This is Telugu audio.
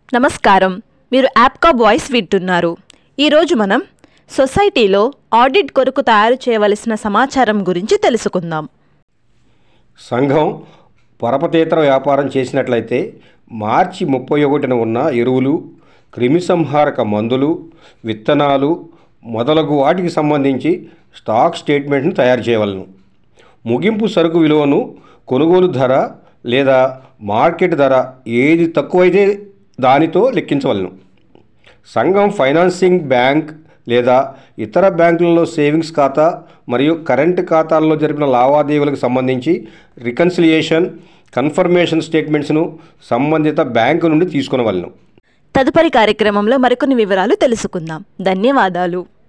నమస్కారం మీరు యాప్కా వాయిస్ వింటున్నారు ఈరోజు మనం సొసైటీలో ఆడిట్ కొరకు తయారు చేయవలసిన సమాచారం గురించి తెలుసుకుందాం సంఘం పరపతేతర వ్యాపారం చేసినట్లయితే మార్చి ముప్పై ఒకటిన ఉన్న ఎరువులు క్రిమిసంహారక మందులు విత్తనాలు మొదలగు వాటికి సంబంధించి స్టాక్ స్టేట్మెంట్ను తయారు చేయవలను ముగింపు సరుకు విలువను కొనుగోలు ధర లేదా మార్కెట్ ధర ఏది తక్కువైతే దానితో లెక్కించవలను సంఘం ఫైనాన్సింగ్ బ్యాంక్ లేదా ఇతర బ్యాంకులలో సేవింగ్స్ ఖాతా మరియు కరెంట్ ఖాతాల్లో జరిపిన లావాదేవీలకు సంబంధించి రికన్సిలియేషన్ కన్ఫర్మేషన్ స్టేట్మెంట్స్ను సంబంధిత బ్యాంకు నుండి తీసుకొనవలను తదుపరి కార్యక్రమంలో మరికొన్ని వివరాలు తెలుసుకుందాం ధన్యవాదాలు